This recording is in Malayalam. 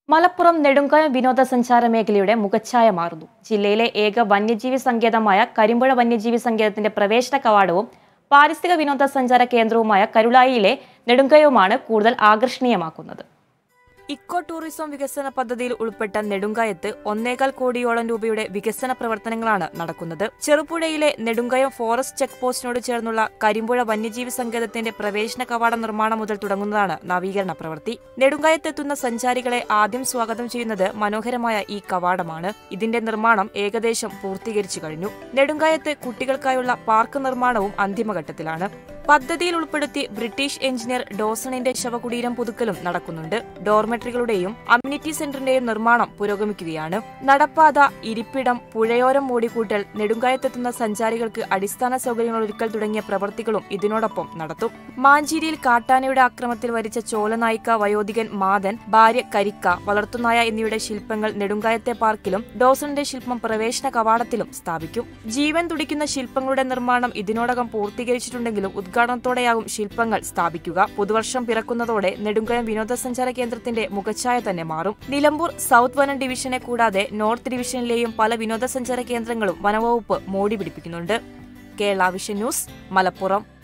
മലപ്പുറം നെടുങ്കായം വിനോദസഞ്ചാര മേഖലയുടെ മുഖച്ഛായ മാറുന്നു ജില്ലയിലെ ഏക വന്യജീവി സങ്കേതമായ കരിമ്പുഴ വന്യജീവി സങ്കേതത്തിന്റെ പ്രവേശന കവാടവും പാരിസ്ഥിതിക വിനോദസഞ്ചാര കേന്ദ്രവുമായ കരുളായിയിലെ നെടുങ്കയവുമാണ് കൂടുതൽ ആകർഷണീയമാക്കുന്നത് ഇക്കോ ടൂറിസം വികസന പദ്ധതിയിൽ ഉൾപ്പെട്ട നെടുങ്കായത്ത് ഒന്നേകാൽ കോടിയോളം രൂപയുടെ വികസന പ്രവർത്തനങ്ങളാണ് നടക്കുന്നത് ചെറുപുഴയിലെ നെടുങ്കയം ഫോറസ്റ്റ് ചെക്ക് പോസ്റ്റിനോട് ചേർന്നുള്ള കരിമ്പുഴ വന്യജീവി സങ്കേതത്തിന്റെ പ്രവേശന കവാട നിർമ്മാണം മുതൽ തുടങ്ങുന്നതാണ് നവീകരണ പ്രവൃത്തി നെടുങ്കായത്തെത്തുന്ന സഞ്ചാരികളെ ആദ്യം സ്വാഗതം ചെയ്യുന്നത് മനോഹരമായ ഈ കവാടമാണ് ഇതിന്റെ നിർമ്മാണം ഏകദേശം പൂർത്തീകരിച്ചു കഴിഞ്ഞു നെടുങ്കായത്ത് കുട്ടികൾക്കായുള്ള പാർക്ക് നിർമ്മാണവും അന്തിമഘട്ടത്തിലാണ് പദ്ധതിയിൽ ഉൾപ്പെടുത്തി ബ്രിട്ടീഷ് എഞ്ചിനീയർ ഡോസണിന്റെ ശവകുടീരം പുതുക്കലും നടക്കുന്നുണ്ട് ഡോർമെട്രികളുടെയും അമ്യൂണിറ്റി സെന്ററിന്റെയും നിർമ്മാണം പുരോഗമിക്കുകയാണ് നടപ്പാത ഇരിപ്പിടം പുഴയോരം മൂടിക്കൂട്ടൽ നെടുങ്കായത്തെത്തുന്ന സഞ്ചാരികൾക്ക് അടിസ്ഥാന സൗകര്യങ്ങൾ ഒരുക്കൽ തുടങ്ങിയ പ്രവൃത്തികളും ഇതിനോടൊപ്പം നടത്തും മാഞ്ചേരിയിൽ കാട്ടാനയുടെ ആക്രമത്തിൽ വരിച്ച ചോലനായിക്ക വയോധികൻ മാതൻ ഭാര്യ കരിക്ക വളർത്തുനായ എന്നിവയുടെ ശില്പങ്ങൾ നെടുങ്കായത്തെ പാർക്കിലും ഡോസണിന്റെ ശില്പം പ്രവേശന കവാടത്തിലും സ്ഥാപിക്കും ജീവൻ തുടിക്കുന്ന ശില്പങ്ങളുടെ നിർമ്മാണം ഇതിനോടകം പൂർത്തീകരിച്ചിട്ടുണ്ടെങ്കിലും ഉദ്ഘാടനത്തോടെയാകും ശില്പങ്ങൾ സ്ഥാപിക്കുക പുതുവർഷം പിറക്കുന്നതോടെ നെടുങ്കയം വിനോദസഞ്ചാര കേന്ദ്രത്തിന്റെ മുഖച്ഛായ തന്നെ മാറും നിലമ്പൂർ സൗത്ത് വനം ഡിവിഷനെ കൂടാതെ നോർത്ത് ഡിവിഷനിലെയും പല വിനോദസഞ്ചാര കേന്ദ്രങ്ങളും വനവകുപ്പ് മോടി പിടിപ്പിക്കുന്നുണ്ട് കേരള വിഷൻ ന്യൂസ് മലപ്പുറം